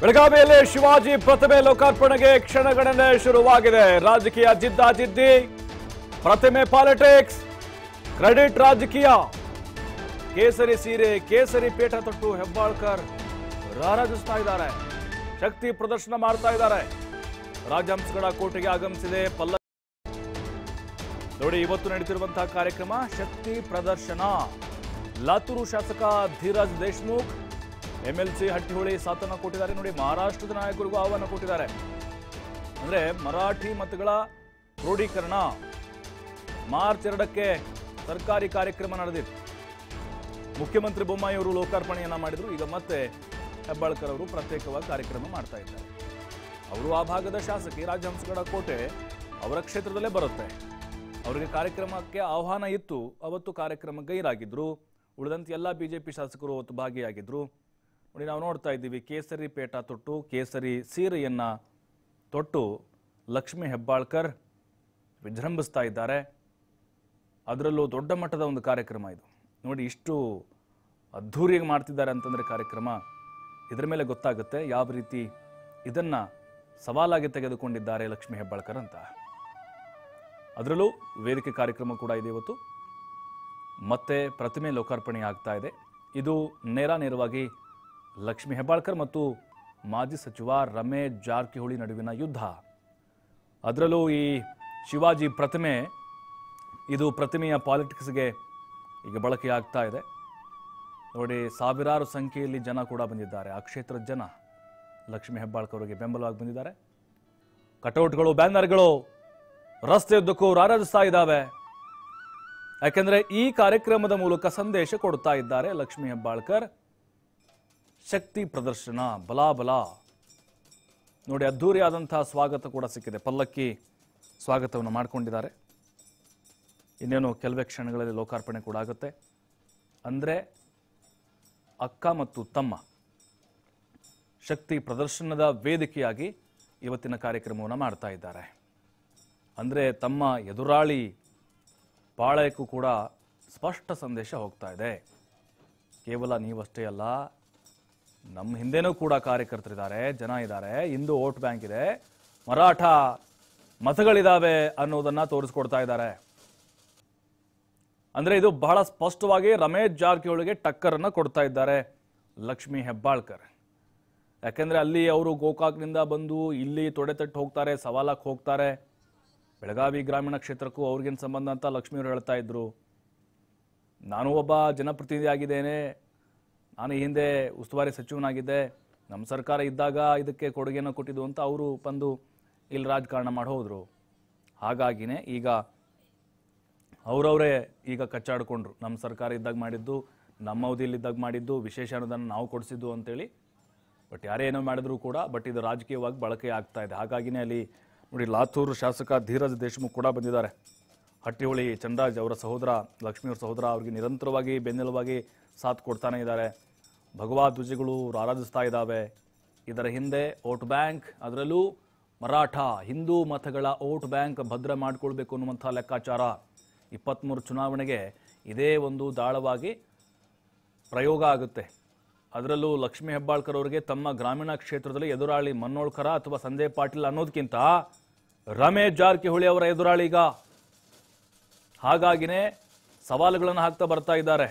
ಬೆಳಗಾವಿಯಲ್ಲಿ ಶಿವಾಜಿ ಪ್ರತಿಮೆ ಲೋಕಾರ್ಪಣೆಗೆ ಕ್ಷಣಗಣನೆ ಶುರುವಾಗಿದೆ ರಾಜಕೀಯ ಜಿದ್ದಾಜಿದ್ದಿ ಪ್ರತಿಮೆ ಪಾಲಿಟಿಕ್ಸ್ ಕ್ರೆಡಿಟ್ ರಾಜಕೀಯ ಕೇಸರಿ ಸೀರೆ ಕೇಸರಿ ಪೇಟ ತೊಟ್ಟು ಹೆಬ್ಬಾಳ್ಕರ್ ರಾರಾಜಿಸ್ತಾ ಇದ್ದಾರೆ ಶಕ್ತಿ ಪ್ರದರ್ಶನ ಮಾಡ್ತಾ ಇದ್ದಾರೆ ರಾಜಹಂಸಗಡ ಕೋಟೆಗೆ ಆಗಮಿಸಿದೆ ಪಲ್ಲ ನೋಡಿ ಇವತ್ತು ನಡೀತಿರುವಂತಹ ಕಾರ್ಯಕ್ರಮ ಶಕ್ತಿ ಪ್ರದರ್ಶನ ಲಾತೂರು ಶಾಸಕ ಧೀರಜ್ ದೇಶ್ಮುಖ್ ಎಂಎಲ್ಸಿ ಹಟ್ಟಿಹೊಳಿ ಸಾಥನ್ನ ಕೊಟ್ಟಿದ್ದಾರೆ ನೋಡಿ ಮಹಾರಾಷ್ಟ್ರದ ನಾಯಕರಿಗೂ ಆಹ್ವಾನ ಕೊಟ್ಟಿದ್ದಾರೆ ಅಂದ್ರೆ ಮರಾಠಿ ಮತಗಳ ಕ್ರೋಢೀಕರಣ ಮಾರ್ಚ್ ಎರಡಕ್ಕೆ ಸರ್ಕಾರಿ ಕಾರ್ಯಕ್ರಮ ನಡೆದಿತ್ತು ಮುಖ್ಯಮಂತ್ರಿ ಬೊಮ್ಮಾಯಿ ಅವರು ಲೋಕಾರ್ಪಣೆಯನ್ನ ಮಾಡಿದ್ರು ಈಗ ಮತ್ತೆ ಹೆಬ್ಬಾಳ್ಕರ್ ಅವರು ಪ್ರತ್ಯೇಕವಾಗಿ ಕಾರ್ಯಕ್ರಮ ಮಾಡ್ತಾ ಇದ್ದಾರೆ ಅವರು ಆ ಭಾಗದ ಶಾಸಕಿ ರಾಜಹಂಸಗಡ ಕೋಟೆ ಅವರ ಕ್ಷೇತ್ರದಲ್ಲೇ ಬರುತ್ತೆ ಅವರಿಗೆ ಕಾರ್ಯಕ್ರಮಕ್ಕೆ ಆಹ್ವಾನ ಇತ್ತು ಅವತ್ತು ಕಾರ್ಯಕ್ರಮ ಗೈರಾಗಿದ್ರು ಉಳಿದಂತೆ ಎಲ್ಲ ಬಿಜೆಪಿ ಶಾಸಕರು ಅವತ್ತು ಭಾಗಿಯಾಗಿದ್ರು ನೋಡಿ ನಾವು ನೋಡ್ತಾ ಇದ್ದೀವಿ ಕೇಸರಿ ಪೇಟ ತೊಟ್ಟು ಕೇಸರಿ ಸೀರೆಯನ್ನ ತೊಟ್ಟು ಲಕ್ಷ್ಮೀ ಹೆಬ್ಬಾಳ್ಕರ್ ವಿಜೃಂಭಿಸ್ತಾ ಇದ್ದಾರೆ ಅದರಲ್ಲೂ ದೊಡ್ಡ ಮಟ್ಟದ ಒಂದು ಕಾರ್ಯಕ್ರಮ ಇದು ನೋಡಿ ಇಷ್ಟು ಅದ್ಧೂರಿಯಾಗಿ ಮಾಡ್ತಿದ್ದಾರೆ ಅಂತಂದರೆ ಕಾರ್ಯಕ್ರಮ ಇದರ ಮೇಲೆ ಗೊತ್ತಾಗುತ್ತೆ ಯಾವ ರೀತಿ ಇದನ್ನು ಸವಾಲಾಗಿ ತೆಗೆದುಕೊಂಡಿದ್ದಾರೆ ಲಕ್ಷ್ಮೀ ಹೆಬ್ಬಾಳ್ಕರ್ ಅಂತ ಅದರಲ್ಲೂ ವೇದಿಕೆ ಕಾರ್ಯಕ್ರಮ ಕೂಡ ಇದೆ ಇವತ್ತು ಮತ್ತೆ ಪ್ರತಿಮೆ ಲೋಕಾರ್ಪಣೆ ಆಗ್ತಾ ಇದೆ ಇದು ನೇರ ನೇರವಾಗಿ ಲಕ್ಷ್ಮೀ ಹೆಬ್ಬಾಳ್ಕರ್ ಮತ್ತು ಮಾಜಿ ಸಚಿವ ರಮೇಶ್ ಜಾರಕಿಹೊಳಿ ನಡುವಿನ ಯುದ್ಧ ಅದರಲ್ಲೂ ಈ ಶಿವಾಜಿ ಪ್ರತಿಮೆ ಇದು ಪ್ರತಿಮೆಯ ಪಾಲಿಟಿಕ್ಸ್ಗೆ ಈಗ ಬಳಕೆ ಆಗ್ತಾ ಇದೆ ನೋಡಿ ಸಾವಿರಾರು ಸಂಖ್ಯೆಯಲ್ಲಿ ಜನ ಕೂಡ ಬಂದಿದ್ದಾರೆ ಆ ಕ್ಷೇತ್ರದ ಜನ ಲಕ್ಷ್ಮೀ ಹೆಬ್ಬಾಳ್ಕರ್ ಅವರಿಗೆ ಬೆಂಬಲವಾಗಿ ಬಂದಿದ್ದಾರೆ ಕಟೌಟ್ಗಳು ಬ್ಯಾನರ್ಗಳು ರಸ್ತೆಯುದ್ದಕ್ಕೂ ರಾರಾಜಿಸ್ತಾ ಇದ್ದಾವೆ ಯಾಕೆಂದ್ರೆ ಈ ಕಾರ್ಯಕ್ರಮದ ಮೂಲಕ ಸಂದೇಶ ಕೊಡ್ತಾ ಇದ್ದಾರೆ ಲಕ್ಷ್ಮೀ ಹೆಬ್ಬಾಳ್ಕರ್ ಶಕ್ತಿ ಪ್ರದರ್ಶನ ಬಲಾ ಬಲ ನೋಡಿ ಅದ್ಧೂರಿಯಾದಂತಹ ಸ್ವಾಗತ ಕೂಡ ಸಿಕ್ಕಿದೆ ಪಲ್ಲಕ್ಕಿ ಸ್ವಾಗತವನ್ನು ಮಾಡಿಕೊಂಡಿದ್ದಾರೆ ಇನ್ನೇನು ಕೆಲವೇ ಕ್ಷಣಗಳಲ್ಲಿ ಲೋಕಾರ್ಪಣೆ ಕೂಡ ಆಗುತ್ತೆ ಅಂದರೆ ಅಕ್ಕ ಮತ್ತು ತಮ್ಮ ಶಕ್ತಿ ಪ್ರದರ್ಶನದ ವೇದಿಕೆಯಾಗಿ ಇವತ್ತಿನ ಕಾರ್ಯಕ್ರಮವನ್ನು ಮಾಡ್ತಾ ಇದ್ದಾರೆ ಅಂದರೆ ತಮ್ಮ ಎದುರಾಳಿ ಪಾಳಯಕ್ಕೂ ಕೂಡ ಸ್ಪಷ್ಟ ಸಂದೇಶ ಹೋಗ್ತಾ ಇದೆ ಕೇವಲ ನೀವಷ್ಟೇ ಅಲ್ಲ ನಮ್ಮ ಹಿಂದೆನೂ ಕೂಡ ಕಾರ್ಯಕರ್ತರಿದ್ದಾರೆ ಜನ ಇದ್ದಾರೆ ಇಂದು ವೋಟ್ ಬ್ಯಾಂಕ್ ಇದೆ ಮರಾಠ ಮತಗಳಿದಾವೆ ಅನ್ನೋದನ್ನ ತೋರಿಸ್ಕೊಡ್ತಾ ಇದ್ದಾರೆ ಅಂದ್ರೆ ಇದು ಬಹಳ ಸ್ಪಷ್ಟವಾಗಿ ರಮೇಶ್ ಜಾರಕಿಹೊಳಿಗೆ ಟಕ್ಕರನ್ನ ಕೊಡ್ತಾ ಇದ್ದಾರೆ ಲಕ್ಷ್ಮೀ ಹೆಬ್ಬಾಳ್ಕರ್ ಯಾಕೆಂದ್ರೆ ಅಲ್ಲಿ ಅವರು ಗೋಕಾಕ್ನಿಂದ ಬಂದು ಇಲ್ಲಿ ತೊಡೆ ತಟ್ಟು ಹೋಗ್ತಾರೆ ಸವಾಲಕ್ಕೆ ಹೋಗ್ತಾರೆ ಬೆಳಗಾವಿ ಗ್ರಾಮೀಣ ಕ್ಷೇತ್ರಕ್ಕೂ ಅವ್ರಿಗೇನು ಸಂಬಂಧ ಅಂತ ಲಕ್ಷ್ಮಿಯವರು ಹೇಳ್ತಾ ಇದ್ರು ನಾನು ಒಬ್ಬ ಜನಪ್ರತಿನಿಧಿ ಆಗಿದ್ದೇನೆ ನಾನು ಈ ಹಿಂದೆ ಉಸ್ತುವಾರಿ ಸಚಿವನಾಗಿದ್ದೆ ನಮ್ಮ ಸರ್ಕಾರ ಇದ್ದಾಗ ಇದಕ್ಕೆ ಕೊಡುಗೆಯನ್ನು ಕೊಟ್ಟಿದ್ದು ಅಂತ ಅವರು ಬಂದು ಇಲ್ಲಿ ರಾಜಕಾರಣ ಮಾಡಿ ಹೋದ್ರು ಹಾಗಾಗಿನೇ ಈಗ ಅವರವರೇ ಈಗ ಕಚ್ಚಾಡಿಕೊಂಡ್ರು ನಮ್ಮ ಸರ್ಕಾರ ಇದ್ದಾಗ ಮಾಡಿದ್ದು ನಮ್ಮ ಅವಧಿಯಲ್ಲಿದ್ದಾಗ ಮಾಡಿದ್ದು ವಿಶೇಷ ಅನುದಾನ ನಾವು ಕೊಡಿಸಿದ್ದು ಅಂತೇಳಿ ಬಟ್ ಯಾರೇ ಏನೋ ಮಾಡಿದ್ರು ಕೂಡ ಬಟ್ ಇದು ರಾಜಕೀಯವಾಗಿ ಬಳಕೆ ಆಗ್ತಾ ಇದೆ ಹಾಗಾಗಿನೇ ಅಲ್ಲಿ ನೋಡಿ ಲಾತೂರು ಶಾಸಕ ಧೀರಜ್ ದೇಶ್ಮುಖ್ ಕೂಡ ಬಂದಿದ್ದಾರೆ ಹಟ್ಟಿಹೊಳಿ ಚಂದ್ರಾಜ್ ಅವರ ಸಹೋದರ ಲಕ್ಷ್ಮಿಯವರ ಸಹೋದರ ಅವರಿಗೆ ನಿರಂತರವಾಗಿ ಬೆನ್ನೆಲುವಾಗಿ ಸಾಥ್ ಕೊಡ್ತಾನೆ ಇದ್ದಾರೆ ಭಗವಾ ಧ್ವಜಗಳು ರಾರಾಜಿಸ್ತಾ ಇದ್ದಾವೆ ಇದರ ಹಿಂದೆ ವೋಟ್ ಬ್ಯಾಂಕ್ ಅದರಲ್ಲೂ ಮರಾಠ ಹಿಂದೂ ಮತಗಳ ವೋಟ್ ಬ್ಯಾಂಕ್ ಭದ್ರ ಮಾಡಿಕೊಳ್ಬೇಕು ಅನ್ನುವಂಥ ಲೆಕ್ಕಾಚಾರ ಇಪ್ಪತ್ತ್ಮೂರು ಚುನಾವಣೆಗೆ ಇದೇ ಒಂದು ದಾಳವಾಗಿ ಪ್ರಯೋಗ ಆಗುತ್ತೆ ಅದರಲ್ಲೂ ಲಕ್ಷ್ಮೀ ಹೆಬ್ಬಾಳ್ಕರ್ ಅವರಿಗೆ ತಮ್ಮ ಗ್ರಾಮೀಣ ಕ್ಷೇತ್ರದಲ್ಲಿ ಎದುರಾಳಿ ಮನ್ನೋಳ್ಕರ ಅಥವಾ ಸಂಜಯ್ ಪಾಟೀಲ್ ಅನ್ನೋದಕ್ಕಿಂತ ರಮೇಶ್ ಜಾರಕಿಹೊಳಿ ಅವರ ಎದುರಾಳಿ ಈಗ ಹಾಗಾಗಿನೇ ಸವಾಲುಗಳನ್ನು ಹಾಕ್ತಾ ಬರ್ತಾ ಇದ್ದಾರೆ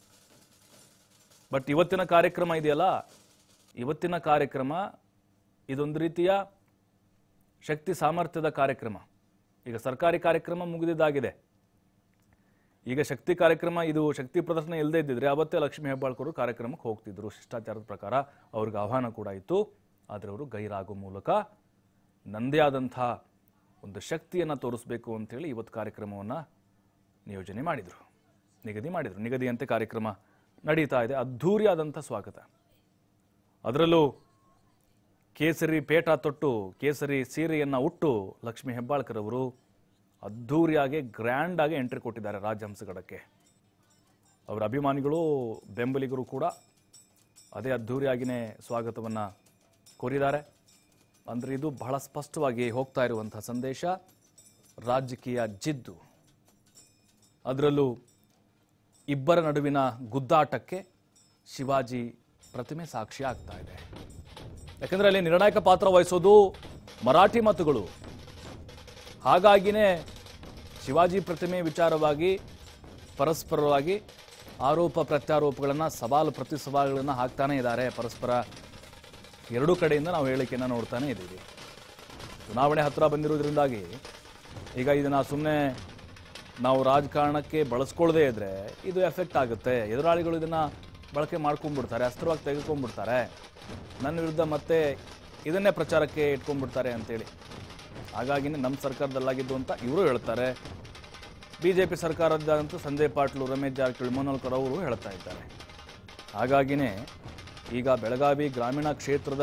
ಬಟ್ ಇವತ್ತಿನ ಕಾರ್ಯಕ್ರಮ ಇದೆಯಲ್ಲ ಇವತ್ತಿನ ಕಾರ್ಯಕ್ರಮ ಇದೊಂದು ರೀತಿಯ ಶಕ್ತಿ ಸಾಮರ್ಥ್ಯದ ಕಾರ್ಯಕ್ರಮ ಈಗ ಸರ್ಕಾರಿ ಕಾರ್ಯಕ್ರಮ ಮುಗಿದಿದ್ದಾಗಿದೆ ಈಗ ಶಕ್ತಿ ಕಾರ್ಯಕ್ರಮ ಇದು ಶಕ್ತಿ ಪ್ರದರ್ಶನ ಇಲ್ಲದೇ ಇದ್ದಿದ್ರೆ ಅವತ್ತೇ ಲಕ್ಷ್ಮೀ ಹೆಬ್ಬಾಳ್ಕರು ಕಾರ್ಯಕ್ರಮಕ್ಕೆ ಹೋಗ್ತಿದ್ರು ಶಿಷ್ಟಾಚಾರದ ಪ್ರಕಾರ ಅವ್ರಿಗೆ ಆಹ್ವಾನ ಕೂಡ ಇತ್ತು ಆದರೆ ಅವರು ಗೈರಾಗೋ ಮೂಲಕ ನಂದೇ ಆದಂಥ ಒಂದು ಶಕ್ತಿಯನ್ನು ತೋರಿಸ್ಬೇಕು ಅಂತೇಳಿ ಇವತ್ತು ಕಾರ್ಯಕ್ರಮವನ್ನು ನಿಯೋಜನೆ ಮಾಡಿದರು ನಿಗದಿ ಮಾಡಿದರು ನಿಗದಿಯಂತೆ ಕಾರ್ಯಕ್ರಮ ನಡೀತಾ ಇದೆ ಅದ್ಧೂರಿಯಾದಂಥ ಸ್ವಾಗತ ಅದರಲ್ಲೂ ಕೇಸರಿ ಪೇಟ ತೊಟ್ಟು ಕೇಸರಿ ಸೀರೆಯನ್ನು ಉಟ್ಟು ಲಕ್ಷ್ಮೀ ಹೆಬ್ಬಾಳ್ಕರ್ ಅವರು ಅದ್ಧೂರಿಯಾಗಿ ಗ್ರ್ಯಾಂಡ್ ಆಗಿ ಎಂಟ್ರಿ ಕೊಟ್ಟಿದ್ದಾರೆ ರಾಜಹಂಸಗಡಕ್ಕೆ ಅವರ ಅಭಿಮಾನಿಗಳು ಬೆಂಬಲಿಗರು ಕೂಡ ಅದೇ ಅದ್ಧೂರಿಯಾಗಿಯೇ ಸ್ವಾಗತವನ್ನು ಕೋರಿದ್ದಾರೆ ಅಂದರೆ ಇದು ಬಹಳ ಸ್ಪಷ್ಟವಾಗಿ ಹೋಗ್ತಾ ಇರುವಂಥ ಸಂದೇಶ ರಾಜಕೀಯ ಜಿದ್ದು ಅದರಲ್ಲೂ ಇಬ್ಬರ ನಡುವಿನ ಗುದ್ದಾಟಕ್ಕೆ ಶಿವಾಜಿ ಪ್ರತಿಮೆ ಸಾಕ್ಷಿ ಆಗ್ತಾ ಇದೆ ಯಾಕಂದ್ರೆ ಅಲ್ಲಿ ನಿರ್ಣಾಯಕ ಪಾತ್ರ ವಹಿಸೋದು ಮರಾಠಿ ಮತಗಳು ಹಾಗಾಗಿನೇ ಶಿವಾಜಿ ಪ್ರತಿಮೆ ವಿಚಾರವಾಗಿ ಪರಸ್ಪರವಾಗಿ ಆರೋಪ ಪ್ರತ್ಯಾರೋಪಗಳನ್ನು ಸವಾಲು ಪ್ರತಿ ಸವಾಲುಗಳನ್ನು ಹಾಕ್ತಾನೆ ಇದ್ದಾರೆ ಪರಸ್ಪರ ಎರಡೂ ಕಡೆಯಿಂದ ನಾವು ಹೇಳಿಕೆಯನ್ನು ನೋಡ್ತಾನೆ ಇದ್ದೀವಿ ಚುನಾವಣೆ ಹತ್ತಿರ ಬಂದಿರೋದ್ರಿಂದಾಗಿ ಈಗ ಇದನ್ನು ಸುಮ್ಮನೆ ನಾವು ರಾಜಕಾರಣಕ್ಕೆ ಬಳಸ್ಕೊಳ್ಳದೇ ಇದ್ರೆ ಇದು ಎಫೆಕ್ಟ್ ಆಗುತ್ತೆ ಎದುರಾಳಿಗಳು ಇದನ್ನು ಬಳಕೆ ಮಾಡ್ಕೊಂಡ್ಬಿಡ್ತಾರೆ ಅಸ್ತ್ರವಾಗಿ ತೆಗೆದುಕೊಂಡ್ಬಿಡ್ತಾರೆ ನನ್ನ ವಿರುದ್ಧ ಮತ್ತೆ ಇದನ್ನೇ ಪ್ರಚಾರಕ್ಕೆ ಇಟ್ಕೊಂಡ್ಬಿಡ್ತಾರೆ ಅಂತೇಳಿ ಹಾಗಾಗಿನೇ ನಮ್ಮ ಸರ್ಕಾರದಲ್ಲಾಗಿದ್ದು ಅಂತ ಇವರು ಹೇಳ್ತಾರೆ ಬಿ ಜೆ ಪಿ ಸರ್ಕಾರದಂತೂ ಸಂಜಯ್ ಪಾಟ್ಲು ರಮೇಶ್ ಜಾರಕಿಹೊಳಿ ಮನೋಲ್ಕರ್ ಅವರು ಹೇಳ್ತಾ ಇದ್ದಾರೆ ಹಾಗಾಗಿನೇ ಈಗ ಬೆಳಗಾವಿ ಗ್ರಾಮೀಣ ಕ್ಷೇತ್ರದ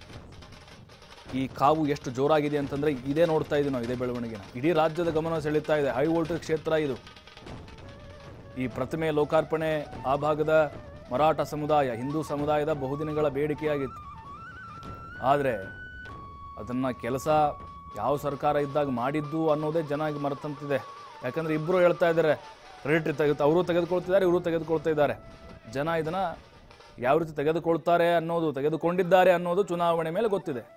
ಈ ಕಾವು ಎಷ್ಟು ಜೋರಾಗಿದೆ ಅಂತಂದ್ರೆ ಇದೇ ನೋಡ್ತಾ ಇದ್ದೀವಿ ನಾವು ಇದೇ ಬೆಳವಣಿಗೆನ ಇಡೀ ರಾಜ್ಯದ ಗಮನ ಸೆಳೀತಾ ಇದೆ ಹೈ ವೋಲ್ಟೇಜ್ ಕ್ಷೇತ್ರ ಇದು ಈ ಪ್ರತಿಮೆ ಲೋಕಾರ್ಪಣೆ ಆ ಭಾಗದ ಮರಾಠ ಸಮುದಾಯ ಹಿಂದೂ ಸಮುದಾಯದ ಬಹುದಿನಗಳ ಬೇಡಿಕೆಯಾಗಿತ್ತು ಆದರೆ ಅದನ್ನು ಕೆಲಸ ಯಾವ ಸರ್ಕಾರ ಇದ್ದಾಗ ಮಾಡಿದ್ದು ಅನ್ನೋದೇ ಜನ ಈಗ ಮರೆತಂತಿದೆ ಯಾಕಂದ್ರೆ ಇಬ್ಬರು ಹೇಳ್ತಾ ಇದ್ದಾರೆ ಕ್ರೆಡಿಟ್ ತೆಗೆದು ಅವರು ತೆಗೆದುಕೊಳ್ತಿದ್ದಾರೆ ಇವರು ತೆಗೆದುಕೊಳ್ತಾ ಇದ್ದಾರೆ ಜನ ಇದನ್ನು ಯಾವ ರೀತಿ ತೆಗೆದುಕೊಳ್ತಾರೆ ಅನ್ನೋದು ತೆಗೆದುಕೊಂಡಿದ್ದಾರೆ ಅನ್ನೋದು ಚುನಾವಣೆ ಮೇಲೆ ಗೊತ್ತಿದೆ